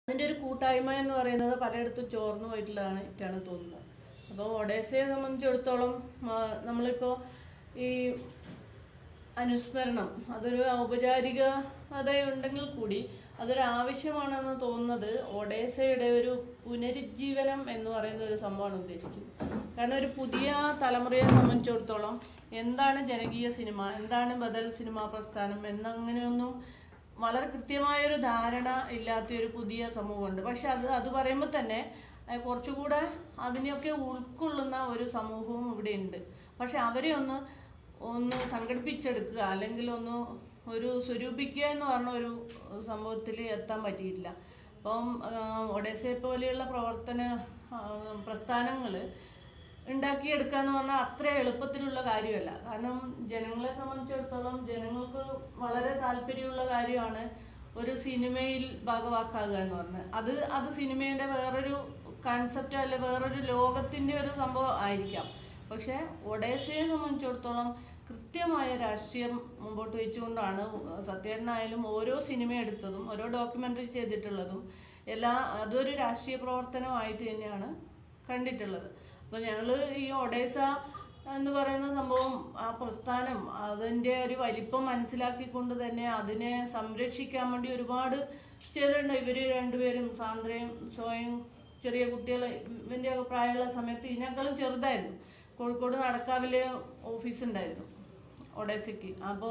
അതിൻ്റെ ഒരു കൂട്ടായ്മ എന്ന് പറയുന്നത് പലയിടത്തും ചോർന്നു പോയിട്ടുള്ളതായിട്ടാണ് തോന്നുന്നത് അപ്പോൾ ഒഡേസയെ സംബന്ധിച്ചിടത്തോളം ആ, നമ്മളിപ്പോൾ ഈ അനുസ്മരണം അതൊരു ഔപചാരികതയുണ്ടെങ്കിൽ കൂടി അതൊരു ആവശ്യമാണെന്ന് തോന്നുന്നത് ഒഡേസയുടെ ഒരു പുനരുജ്ജീവനം എന്ന് പറയുന്ന ഒരു സംഭവമാണ് ഉദ്ദേശിക്കുന്നത് കാരണം ഒരു പുതിയ തലമുറയെ സംബന്ധിച്ചിടത്തോളം എന്താണ് ജനകീയ സിനിമ എന്താണ് ബദൽ സിനിമാ പ്രസ്ഥാനം എന്നങ്ങനെയൊന്നും വളരെ കൃത്യമായൊരു ധാരണ ഇല്ലാത്ത ഒരു പുതിയ സമൂഹമുണ്ട് പക്ഷെ അത് അത് പറയുമ്പോൾ തന്നെ അഹ് കുറച്ചുകൂടെ അതിനെയൊക്കെ ഉൾക്കൊള്ളുന്ന ഒരു സമൂഹവും ഇവിടെ ഉണ്ട് പക്ഷെ അവരെ ഒന്ന് ഒന്ന് സംഘടിപ്പിച്ചെടുക്കുക അല്ലെങ്കിൽ ഒന്ന് ഒരു സ്വരൂപിക്കുക എന്ന് പറഞ്ഞ ഒരു സംഭവത്തിൽ എത്താൻ പറ്റിയിട്ടില്ല അപ്പം ഒഡേസയെ പോലെയുള്ള പ്രവർത്തന പ്രസ്ഥാനങ്ങൾ ഉണ്ടാക്കിയെടുക്കുക എന്ന് പറഞ്ഞാൽ അത്ര എളുപ്പത്തിലുള്ള കാര്യമല്ല കാരണം ജനങ്ങളെ സംബന്ധിച്ചിടത്തോളം ജനങ്ങൾക്ക് വളരെ താല്പര്യമുള്ള കാര്യമാണ് ഒരു സിനിമയിൽ ഭാഗവാക്കാകുക എന്ന് പറഞ്ഞത് അത് അത് സിനിമയുടെ വേറൊരു കൺസെപ്റ്റ് അല്ലെ വേറൊരു ലോകത്തിന്റെ ഒരു സംഭവം ആയിരിക്കാം പക്ഷെ ഒഡേസയെ സംബന്ധിച്ചിടത്തോളം കൃത്യമായ രാഷ്ട്രീയം മുമ്പോട്ട് വെച്ചുകൊണ്ടാണ് സത്യേട്ടനായാലും ഓരോ സിനിമ എടുത്തതും ഓരോ ഡോക്യുമെന്ററി ചെയ്തിട്ടുള്ളതും എല്ലാ അതൊരു രാഷ്ട്രീയ പ്രവർത്തനമായിട്ട് തന്നെയാണ് കണ്ടിട്ടുള്ളത് അപ്പോൾ ഞങ്ങൾ ഈ ഒഡേസ എന്ന് പറയുന്ന സംഭവം ആ പ്രസ്ഥാനം അതിൻ്റെ ഒരു വലിപ്പം മനസ്സിലാക്കിക്കൊണ്ട് തന്നെ അതിനെ സംരക്ഷിക്കാൻ വേണ്ടി ഒരുപാട് ചെയ്തിട്ടുണ്ട് ഇവർ രണ്ടുപേരും സാന്ദ്രയും സ്വയം ചെറിയ കുട്ടികൾ ഇവൻ്റെ ഒക്കെ പ്രായമുള്ള സമയത്ത് ഇതിനേക്കാളും ചെറുതായിരുന്നു കോഴിക്കോട് നടക്കാവിലെ ഓഫീസ് ഉണ്ടായിരുന്നു ഒഡേസയ്ക്ക് അപ്പോൾ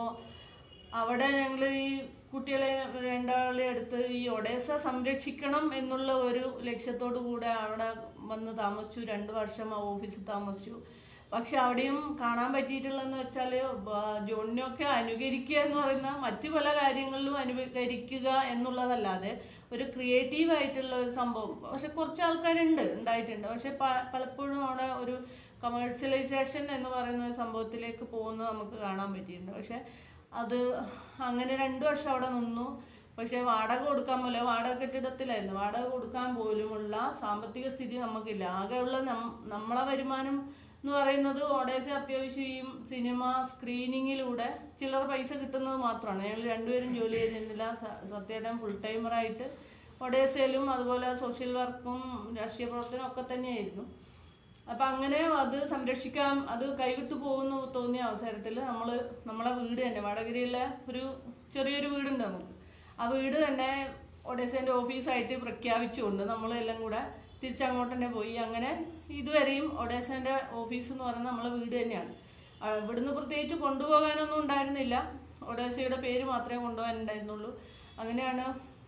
അവിടെ ഞങ്ങൾ ഈ കുട്ടികളെ രണ്ടാളെ എടുത്ത് ഈ ഒഡേസ സംരക്ഷിക്കണം എന്നുള്ള ഒരു ലക്ഷ്യത്തോടു കൂടെ അവിടെ വന്ന് താമസിച്ചു രണ്ട് വർഷം ആ ഓഫീസിൽ താമസിച്ചു പക്ഷെ അവിടെയും കാണാൻ പറ്റിയിട്ടുള്ളതെന്ന് വെച്ചാൽ ജോണിനെയൊക്കെ അനുകരിക്കുക എന്ന് പറയുന്ന മറ്റു പല കാര്യങ്ങളിലും അനുകരിക്കുക എന്നുള്ളതല്ലാതെ ഒരു ക്രിയേറ്റീവ് ആയിട്ടുള്ള ഒരു സംഭവം പക്ഷെ കുറച്ച് ആൾക്കാരുണ്ട് ഉണ്ടായിട്ടുണ്ട് പക്ഷെ പ- പലപ്പോഴും അവിടെ ഒരു കമേഴ്സ്യലൈസേഷൻ എന്ന് പറയുന്ന ഒരു സംഭവത്തിലേക്ക് പോകുന്നത് നമുക്ക് കാണാൻ പറ്റിയിട്ടുണ്ട് പക്ഷെ അത് അങ്ങനെ രണ്ടു വർഷം അവിടെ നിന്നു പക്ഷെ വാടക കൊടുക്കാൻ പോലെ വാടക കെട്ടിടത്തിലായിരുന്നു വാടക കൊടുക്കാൻ പോലുമുള്ള സാമ്പത്തിക സ്ഥിതി നമുക്കില്ല ആകെയുള്ള നം- നമ്മളെ വരുമാനം എന്ന് പറയുന്നത് ഒഡേസ അത്യാവശ്യം ഈ സിനിമ സ്ക്രീനിങ്ങിലൂടെ ചില്ലറ പൈസ കിട്ടുന്നത് മാത്രമാണ് ഞങ്ങൾ രണ്ടുപേരും ജോലി ചെയ്തിരുന്നില്ല സ- സത്യേട്ടൻ ഫുൾ ടൈമറായിട്ട് ഒഡേസയിലും അതുപോലെ സോഷ്യൽ വർക്കും രാഷ്ട്രീയ പ്രവർത്തനം ഒക്കെ തന്നെയായിരുന്നു അപ്പൊ അങ്ങനെ അത് സംരക്ഷിക്കാം അത് കൈവിട്ടു പോകുന്നു തോന്നിയ അവസരത്തിൽ നമ്മൾ നമ്മളെ വീട് തന്നെ വടകരയിലെ ഒരു ചെറിയൊരു വീടുണ്ട് നമുക്ക് ആ വീട് തന്നെ ഒഡേസേന്റെ ഓഫീസായിട്ട് പ്രഖ്യാപിച്ചുകൊണ്ട് നമ്മളെല്ലാം കൂടെ തിരിച്ചങ്ങോട്ട് തന്നെ പോയി അങ്ങനെ ഇതുവരെയും ഒഡേസേന്റെ ഓഫീസ് എന്ന് പറയുന്നത് നമ്മളെ വീട് തന്നെയാണ് ആ, ഇവിടുന്ന് പ്രത്യേകിച്ച് കൊണ്ടുപോകാനൊന്നും ഉണ്ടായിരുന്നില്ല ഒഡേസയുടെ പേര് മാത്രമേ കൊണ്ടുപോകാനുണ്ടായിരുന്നുള്ളൂ അങ്ങനെയാണ്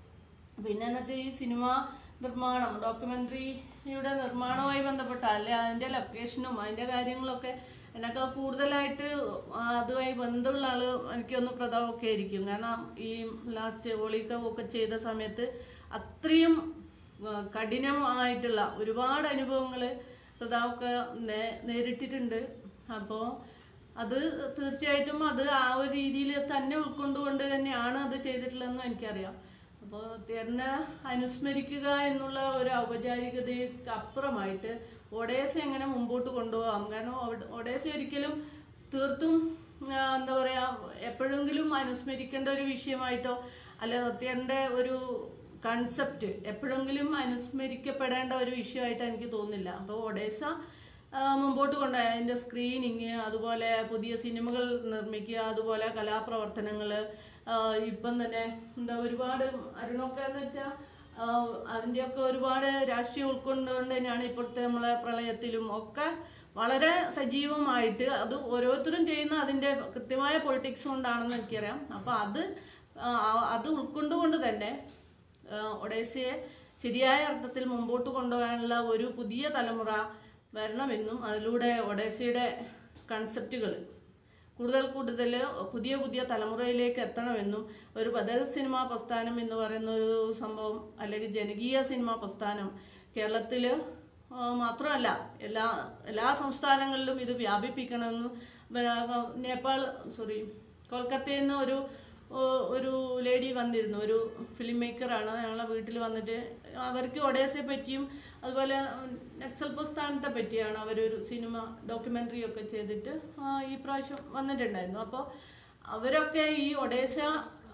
പിന്നെ എന്ന് വെച്ചാൽ ഈ സിനിമ നിർമ്മാണം ഡോക്യുമെന്ററിയുടെ നിർമ്മാണവുമായി ബന്ധപ്പെട്ട അല്ലെ അതിന്റെ ലൊക്കേഷനും അതിന്റെ കാര്യങ്ങളൊക്കെ എന്നൊക്കെ കൂടുതലായിട്ട് അതുമായി ബന്ധമുള്ള ആള് എനിക്കൊന്ന് പ്രതാപമൊക്കെ ആയിരിക്കും കാരണം ഈ ലാസ്റ്റ് ഒളിക്കവൊക്കെ ചെയ്ത സമയത്ത് അത്രയും ആ, കഠിനമായിട്ടുള്ള ഒരുപാട് അനുഭവങ്ങൾ പ്രതാപൊക്കെ നേ- നേരിട്ടിട്ടുണ്ട് അപ്പോൾ അത് തീർച്ചയായിട്ടും അത് ആ ഒരു രീതിയിൽ തന്നെ ഉൾക്കൊണ്ടുകൊണ്ട് തന്നെയാണ് അത് ചെയ്തിട്ടുള്ളതെന്നും എനിക്കറിയാം അപ്പോൾ തെരനെ അനുസ്മരിക്കുക എന്നുള്ള ഒരു ഔപചാരികതയ്ക്ക് അപ്പുറമായിട്ട് ഒഡേസ എങ്ങനെ മുമ്പോട്ട് കൊണ്ടുപോകാം കാരണം ഒഡ- ഒഡേസ ഒരിക്കലും തീർത്തും ആ, എന്താ പറയാ എപ്പോഴെങ്കിലും അനുസ്മരിക്കേണ്ട ഒരു വിഷയമായിട്ടോ അല്ല സത്യന്റെ ഒരു കൺസെപ്റ്റ് എപ്പോഴെങ്കിലും അനുസ്മരിക്കപ്പെടേണ്ട ഒരു വിഷയമായിട്ട് എനിക്ക് തോന്നുന്നില്ല അപ്പോൾ ഒഡേസ ആ, മുമ്പോട്ട് കൊണ്ടുപോയി അതിന്റെ സ്ക്രീനിങ് അതുപോലെ പുതിയ സിനിമകൾ നിർമ്മിക്കുക അതുപോലെ കലാപ്രവർത്തനങ്ങൾ ഇപ്പം തന്നെ എന്താ ഒരുപാട് അരുണൊക്കെ എന്ന് വെച്ചാൽ അതിൻ്റെയൊക്കെ ഒരുപാട് രാഷ്ട്രീയം ഉൾക്കൊണ്ടുകൊണ്ട് തന്നെയാണ് ഇപ്പോഴത്തെ നമ്മളെ പ്രളയത്തിലും ഒക്കെ വളരെ സജീവമായിട്ട് അത് ഓരോരുത്തരും ചെയ്യുന്ന അതിന്റെ കൃത്യമായ പൊളിറ്റിക്സ് കൊണ്ടാണെന്ന് എനിക്കറിയാം അപ്പൊ അത് ആ, അത് ഉൾക്കൊണ്ടുകൊണ്ട് തന്നെ ആ, ഒഡേസയെ ശരിയായ അർത്ഥത്തിൽ മുമ്പോട്ട് കൊണ്ടുപോകാനുള്ള ഒരു പുതിയ തലമുറ വരണമെന്നും അതിലൂടെ ഒഡേസയുടെ കൺസെപ്റ്റുകൾ കൂടുതൽ കൂടുതൽ പുതിയ പുതിയ തലമുറയിലേക്ക് എത്തണമെന്നും ഒരു ബദൽ സിനിമാ പ്രസ്ഥാനം എന്ന് പറയുന്ന ഒരു സംഭവം അല്ലെങ്കിൽ ജനകീയ സിനിമാ പ്രസ്ഥാനം കേരളത്തിൽ മാത്രമല്ല എല്ലാ എല്ലാ സംസ്ഥാനങ്ങളിലും ഇത് വ്യാപിപ്പിക്കണമെന്ന് പിന്നെ നേപ്പാൾ സോറി കൊൽക്കത്തയിൽ നിന്ന് ഒരു ഓ, ഒരു ലേഡി വന്നിരുന്നു ഒരു ഫിലിം മേക്കറാണ് ഞങ്ങളെ വീട്ടിൽ വന്നിട്ട് അവർക്ക് ഒഡേസയെ പറ്റിയും അതുപോലെ നക്സൽ പ്രസ്ഥാനത്തെ പറ്റിയാണ് അവരൊരു സിനിമ ഡോക്യുമെന്ററി ഒക്കെ ചെയ്തിട്ട് ആ, ഈ പ്രാവശ്യം വന്നിട്ടുണ്ടായിരുന്നു അപ്പോൾ അവരൊക്കെ ഈ ഒഡേസ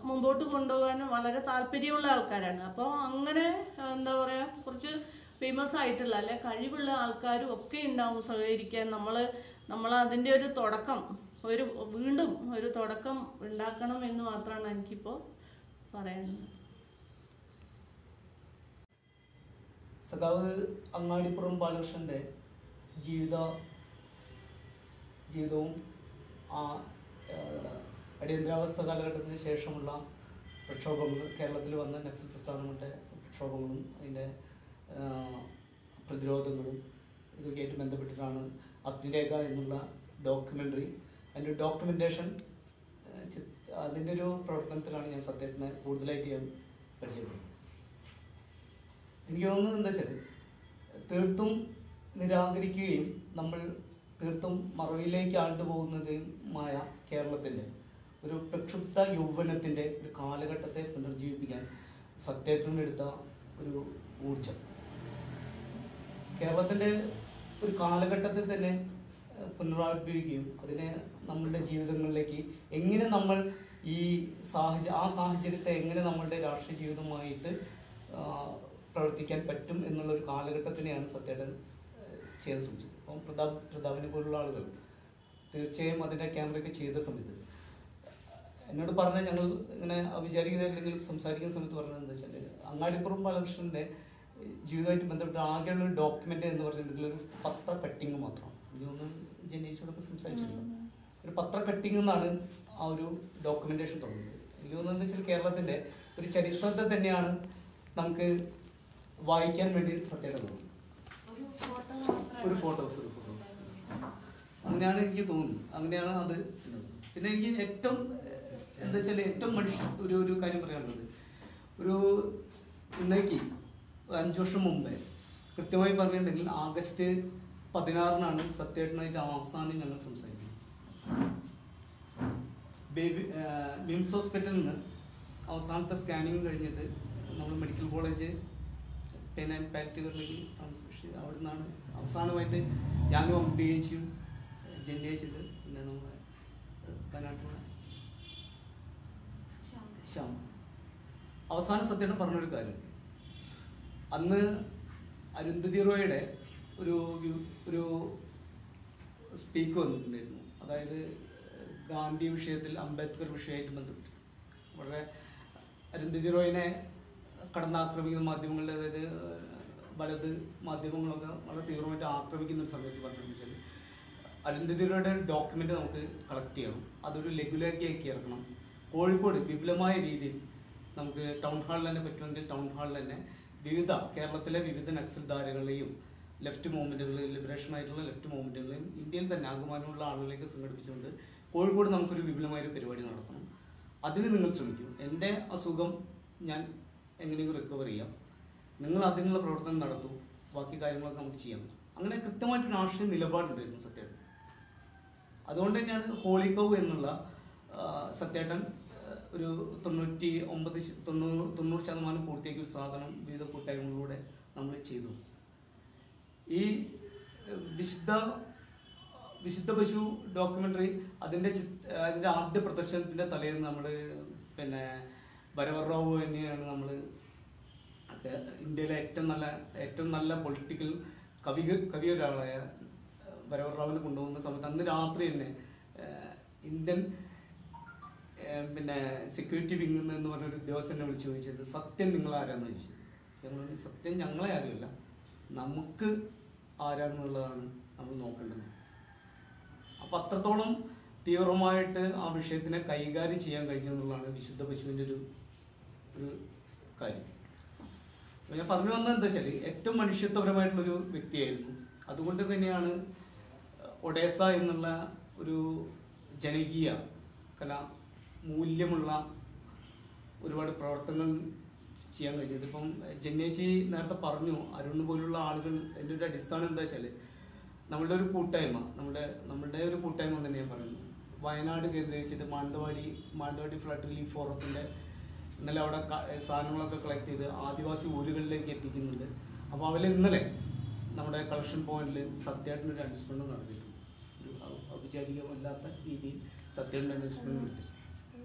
മുമ്പോട്ട് കൊണ്ടുപോകാനും വളരെ താല്പര്യമുള്ള ആൾക്കാരാണ് അപ്പോൾ അങ്ങനെ എന്താ പറയാ കുറച്ച് ഫേമസ് ആയിട്ടുള്ള അല്ലെ കഴിവുള്ള ആൾക്കാരും ഒക്കെ ഉണ്ടാവും സഹകരിക്കാൻ നമ്മൾ നമ്മൾ അതിന്റെ ഒരു തുടക്കം ഒരു വീണ്ടും ഒരു തുടക്കം ഉണ്ടാക്കണം എന്ന് മാത്രമാണ് എനിക്കിപ്പോൾ പറയാനുള്ളത് സഖാവ് അങ്ങാടിപ്പുറം ബാലകൃഷ്ണന്റെ ജീവിത ജീവിതവും ആ ആ, അടിയന്തരാവസ്ഥ കാലഘട്ടത്തിന് ശേഷമുള്ള പ്രക്ഷോഭങ്ങൾ കേരളത്തിൽ വന്ന നക്സൽ പ്രസ്ഥാനങ്ങളുടെ പ്രക്ഷോഭങ്ങളും അതിൻ്റെ ആ, പ്രതിരോധങ്ങളും ഇതൊക്കെയായിട്ട് ബന്ധപ്പെട്ടിട്ടാണ് അഗ്നിരേഖ എന്നുള്ള ഡോക്യുമെൻ്ററി അതിൻ്റെ ഡോക്യുമെൻറ്റേഷൻ അതിൻ്റെ ഒരു പ്രവർത്തനത്തിലാണ് ഞാൻ സത്യത്തിനെ കൂടുതലായിട്ട് ഞാൻ പരിചയപ്പെടുന്നത് എനിക്ക് തോന്നുന്നത് എന്താ വെച്ചാൽ തീർത്തും നിരാകരിക്കുകയും നമ്മൾ തീർത്തും മറവിയിലേക്ക് ആണ്ടുപോകുന്നതുമായ കേരളത്തിൻ്റെ ഒരു പ്രക്ഷുബ്ധ യൗവനത്തിൻ്റെ ഒരു കാലഘട്ടത്തെ പുനർജീവിപ്പിക്കാൻ സത്യേട്ടനെടുത്ത ഒരു ഊർജം കേരളത്തിൻ്റെ ഒരു കാലഘട്ടത്തിൽ തന്നെ ഏഹ്, പുനരാവിർഭവിക്കുകയും അതിനെ നമ്മളുടെ ജീവിതങ്ങളിലേക്ക് എങ്ങനെ നമ്മൾ ഈ സാഹചര്യ ആ സാഹചര്യത്തെ എങ്ങനെ നമ്മളുടെ രാഷ്ട്രീയ ജീവിതമായിട്ട് ആ, പ്രവർത്തിക്കാൻ പറ്റും എന്നുള്ള ഒരു കാലഘട്ടത്തിനെയാണ് സത്യേട്ടൻ ഏഹ്, ചെയ്യാൻ ശ്രമിച്ചത് അപ്പം പ്രതാപ് പ്രതാപിനെ പോലുള്ള ആളുകൾ തീർച്ചയായും അതിൻ്റെ ക്യാമറയൊക്കെ ചെയ്ത സമയത്ത് എന്നോട് പറഞ്ഞ ഞങ്ങൾ ഇങ്ങനെ അവിചാരികത അല്ലെങ്കിൽ സംസാരിക്കുന്ന സമയത്ത് പറഞ്ഞത് എന്താ വെച്ചാൽ അങ്ങാടിപ്പുറം ബാലകൃഷ്ണന്റെ ജീവിതമായിട്ട് ബന്ധപ്പെട്ട ആകെയുള്ള ഒരു ഡോക്യുമെന്റ് എന്ന് പറഞ്ഞിട്ടുണ്ടെങ്കിൽ ഒരു പത്ര കട്ടിങ് മാത്രം ഇതൊന്നും ജനീഷോടൊക്കെ സംസാരിച്ചിട്ടുണ്ട് ഒരു പത്ര കട്ടിങ് എന്നാണ് ആ ഒരു ഡോക്യുമെന്റേഷൻ തുടങ്ങുന്നത് എനിക്ക് തോന്നുന്നത് വെച്ചാൽ കേരളത്തിന്റെ ഒരു ചരിത്രത്തെ തന്നെയാണ് നമുക്ക് വായിക്കാൻ വേണ്ടി സത്യേട്ട തോന്നുന്നത് ഒരു ഫോട്ടോ ഒരു ഫോട്ടോ അങ്ങനെയാണ് എനിക്ക് തോന്നുന്നത് അങ്ങനെയാണ് അത് പിന്നെ എനിക്ക് ഏറ്റവും ഏഹ്, എന്താ വെച്ചാൽ ഏറ്റവും മനുഷ്യ ഒരു ഒരു കാര്യം പറയാനുള്ളത് ഒരു ഇന്നേക്ക് ഒരു അഞ്ചു വർഷം മുമ്പേ കൃത്യമായി പറഞ്ഞിട്ടുണ്ടെങ്കിൽ ആഗസ്റ്റ് പതിനാറിനാണ് സത്യേട്ടനായിട്ട് അവസാനം ഞങ്ങൾ സംസാരിക്കുന്നത് ബേബി ഏഹ്, മിംസ് ഹോസ്പിറ്റലിൽ നിന്ന് അവസാനത്തെ സ്കാനിങ് കഴിഞ്ഞിട്ട് നമ്മൾ മെഡിക്കൽ കോളേജ് പെൻ ആൻഡ് പാലിറ്റീവിലേക്ക് ട്രാൻസ്മിഷൻ അവിടെ നിന്നാണ് അവസാനമായിട്ട് ഞാനും എം പി എച്ചും ജെല്ലിയച്ചിട്ട് പിന്നെ നമ്മുടെ വയനാട്ടിലുള്ള ശ്യാം അവസാന സത്യം പറഞ്ഞൊരു കാര്യം അന്ന് അരുന്ധതി റോയുടെ ഒരു വി- ഒരു സ്പീക്ക് വന്നിട്ടുണ്ടായിരുന്നു അതായത് ഗാന്ധി വിഷയത്തിൽ അംബേദ്കർ വിഷയമായിട്ട് ബന്ധപ്പെട്ട് വളരെ അരുന്ധതി റോയിനെ കടന്നാക്രമിക്കുന്ന മാധ്യമങ്ങളിൽ അതായത് വലത് മാധ്യമങ്ങളൊക്കെ വളരെ തീവ്രമായിട്ട് ആക്രമിക്കുന്ന ഒരു സമയത്ത് പറഞ്ഞു വെച്ചാൽ അരുന്ധതിയുടെ ഡോക്യുമെന്റ് നമുക്ക് കളക്ട് ചെയ്യണം അതൊരു ലഘുലേഖയാക്കി ഇറക്കണം കോഴിക്കോട് വിപുലമായ രീതിയിൽ നമുക്ക് ടൗൺ ഹാളിൽ തന്നെ പറ്റുമെങ്കിൽ ടൗൺ ഹാളിൽ തന്നെ വിവിധ കേരളത്തിലെ വിവിധ നക്സൽധാരകളെയും ലെഫ്റ്റ് മൂവ്മെന്റുകൾ ലിബറേഷൻ ആയിട്ടുള്ള ലെഫ്റ്റ് മൂവ്മെന്റുകളെയും ഇന്ത്യയിൽ തന്നെ ആകുമാനമുള്ള ആളുകളിലേക്ക് സംഘടിപ്പിച്ചുകൊണ്ട് കോഴിക്കോട് നമുക്കൊരു വിപുലമായ ഒരു പരിപാടി നടത്തണം അതിന് നിങ്ങൾ ശ്രമിക്കും എൻ്റെ അസുഖം ഞാൻ എങ്ങനെയെങ്കിലും റിക്കവർ ചെയ്യാം നിങ്ങൾ അതിനുള്ള പ്രവർത്തനം നടത്തൂ ബാക്കി കാര്യങ്ങളൊക്കെ നമുക്ക് ചെയ്യാം അങ്ങനെ കൃത്യമായിട്ട് രാഷ്ട്രീയ നിലപാടുണ്ടായിരുന്നു സത്യേട്ടൻ അതുകൊണ്ട് തന്നെയാണ് ഹോളിക്കവ് എന്നുള്ള ആ, സത്യേട്ടൻ ആ, ഒരു തൊണ്ണൂറ്റി ഒമ്പത് ശ- തൊണ്ണൂറ് തൊണ്ണൂറ് ശതമാനം പൂർത്തിയാക്കിയ ഒരു സാധനം വിവിധ കൂട്ടായ്മകളിലൂടെ നമ്മൾ ചെയ്തു ഈ ഏഹ്, വിശുദ്ധ വിശുദ്ധ പശു ഡോക്യുമെന്ററി അതിന്റെ ചിത്- അതിന്റെ ആദ്യ പ്രദർശനത്തിന്റെ തലേന്ന് നമ്മൾ പിന്നെ വരവർറാവു തന്നെയാണ് നമ്മൾ ഇന്ത്യയിലെ ഏറ്റവും നല്ല ഏറ്റവും നല്ല പൊളിറ്റിക്കൽ കവി കവി ഒരാളായ വരവർറാവിനെ കൊണ്ടുപോകുന്ന സമയത്ത് അന്ന് രാത്രി തന്നെ ഏഹ്, ഇന്ത്യൻ ഏഹ്, പിന്നെ സെക്യൂരിറ്റി വിങ്ങിൽ നിന്ന് എന്ന് പറഞ്ഞൊരു ഉദ്യോഗസ്ഥനെ വിളിച്ച് ചോദിച്ചത് സത്യം നിങ്ങൾ ആരാന്ന് ചോദിച്ചത് ഞങ്ങൾ പറഞ്ഞു, സത്യം ഞങ്ങളെ ആരുമല്ല നമുക്ക് ആരാണെന്നുള്ളതാണ് നമ്മൾ നോക്കേണ്ടത് അപ്പൊ അത്രത്തോളം തീവ്രമായിട്ട് ആ വിഷയത്തിനെ കൈകാര്യം ചെയ്യാൻ കഴിഞ്ഞു എന്നുള്ളതാണ് വിശുദ്ധ പശുവിന്റെ ഒരു ഒരു കാര്യം അപ്പൊ ഞാൻ പറഞ്ഞു വന്നത് എന്താ വെച്ചാൽ ഏറ്റവും മനുഷ്യത്വപരമായിട്ടുള്ളൊരു വ്യക്തിയായിരുന്നു അതുകൊണ്ട് തന്നെയാണ് ഒഡേസ എന്നുള്ള ഒരു ജനകീയ കലാ മൂല്യമുള്ള ഒരുപാട് പ്രവർത്തനങ്ങൾ ചെയ്യാൻ കഴിഞ്ഞത് ഇപ്പം ജന്നേച്ചി നേരത്തെ പറഞ്ഞു അരുൺ പോലുള്ള ആളുകൾ എൻ്റെ ഒരു അടിസ്ഥാനം എന്താ വെച്ചാൽ നമ്മളുടെ ഒരു കൂട്ടായ്മ നമ്മുടെ നമ്മളുടെ ഒരു കൂട്ടായ്മ തന്നെ ഞാൻ പറയുന്നു വയനാട് കേന്ദ്രീകരിച്ചിട്ട് മാനന്തവാടി മാനന്തവാടി ഫ്ലഡ് റിലീഫ് ഫോറത്തിൻ്റെ ഇന്നലെ അവിടെ ക- സാധനങ്ങളൊക്കെ കളക്ട് ചെയ്ത് ആദിവാസി ഊരുകളിലേക്ക് എത്തിക്കുന്നുണ്ട് അപ്പോൾ അവരിൽ ഇന്നലെ നമ്മുടെ കളക്ഷൻ പോയിന്റിൽ സത്യായിട്ടൊരു അനുസ്മരണം നടത്തിയിട്ടുണ്ട് ഒരു ഔ- ഔപചാരികമല്ലാത്ത രീതിയിൽ സത്യായിട്ടൊരു അനുസ്മരണം നടത്തി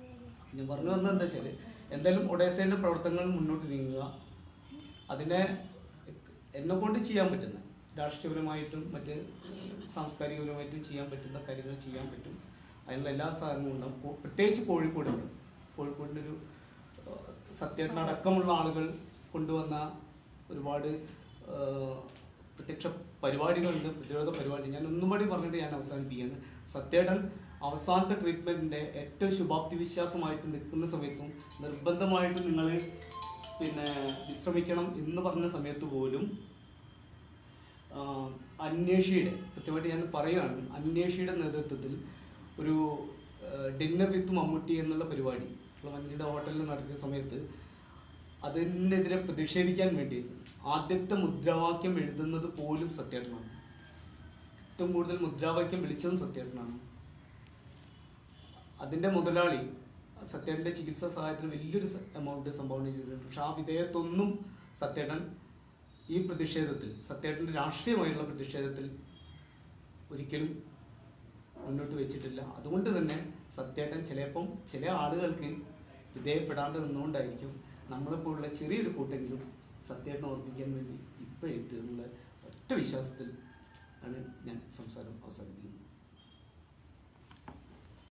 ഞാൻ പറഞ്ഞു വന്നത് എന്താ വെച്ചാൽ എന്തായാലും ഒഡേസയുടെ പ്രവർത്തനങ്ങൾ മുന്നോട്ട് നീങ്ങുക അതിനെ എന്നെ കൊണ്ട് ചെയ്യാൻ പറ്റുന്ന രാഷ്ട്രീയപരമായിട്ടും മറ്റ് സാംസ്കാരികപരമായിട്ടും ചെയ്യാൻ പറ്റുന്ന കാര്യങ്ങൾ ചെയ്യാൻ പറ്റും അതിനുള്ള എല്ലാ സാധനങ്ങളും ഉണ്ടാവും കോ- പ്രത്യേകിച്ച് കോഴിക്കോടുണ്ട് കോഴിക്കോടിൻ്റെ ഒരു സത്യേട്ടനടക്കമുള്ള ആളുകൾ കൊണ്ടുവന്ന ഒരുപാട് ആ, പ്രത്യക്ഷ പരിപാടികളുണ്ട് പ്രതിരോധ പരിപാടി ഞാൻ ഒന്നും കൂടി പറഞ്ഞിട്ട് ഞാൻ അവസാനിപ്പിക്കുകയാണ് സത്യേട്ടൻ അവസാനത്തെ ട്രീറ്റ്മെന്റിന്റെ ഏറ്റവും ശുഭാപ്തി വിശ്വാസമായിട്ട് നിൽക്കുന്ന സമയത്തും നിർബന്ധമായിട്ടും നിങ്ങൾ പിന്നെ വിശ്രമിക്കണം എന്ന് പറഞ്ഞ സമയത്ത് പോലും ആ, അന്വേഷിയുടെ കൃത്യമായിട്ട് ഞാൻ പറയുകയാണ് അന്വേഷിയുടെ നേതൃത്വത്തിൽ ഒരു ഡിന്നർ വിത്ത് മമ്മൂട്ടി എന്നുള്ള പരിപാടി മഞ്ഞിയുടെ ഹോട്ടലിൽ നടത്തിയ സമയത്ത് അതിനെതിരെ പ്രതിഷേധിക്കാൻ വേണ്ടി ആദ്യത്തെ മുദ്രാവാക്യം എഴുതുന്നത് പോലും സത്യേട്ടനാണ് ഏറ്റവും കൂടുതൽ മുദ്രാവാക്യം വിളിച്ചതും സത്യേട്ടനാണ് അതിന്റെ മുതലാളി സത്യേട്ടന്റെ ചികിത്സാ സഹായത്തിന് വലിയൊരു എമൗണ്ട് സംഭാവന ചെയ്തിട്ടുണ്ട് പക്ഷെ ആ വിധേയത്തൊന്നും സത്യേട്ടൻ ഈ പ്രതിഷേധത്തിൽ സത്യേട്ടന്റെ രാഷ്ട്രീയമായുള്ള പ്രതിഷേധത്തിൽ ഒരിക്കലും മുന്നോട്ട് വെച്ചിട്ടില്ല അതുകൊണ്ട് തന്നെ സത്യേട്ടൻ ചിലപ്പം ചില ആളുകൾക്ക് വിധേയപ്പെടാണ്ട് നിന്നുകൊണ്ടായിരിക്കും നമ്മളെപ്പോലുള്ള ചെറിയൊരു കൂട്ടെങ്കിലും സത്യേട്ടനെ ഓർമ്മിക്കാൻ വേണ്ടി ഇപ്പോഴെത്തുക എന്നുള്ള ഒറ്റ വിശ്വാസത്തിൽ ആണ് ഞാൻ സംസാരം അവസാനിപ്പിക്കുന്നത്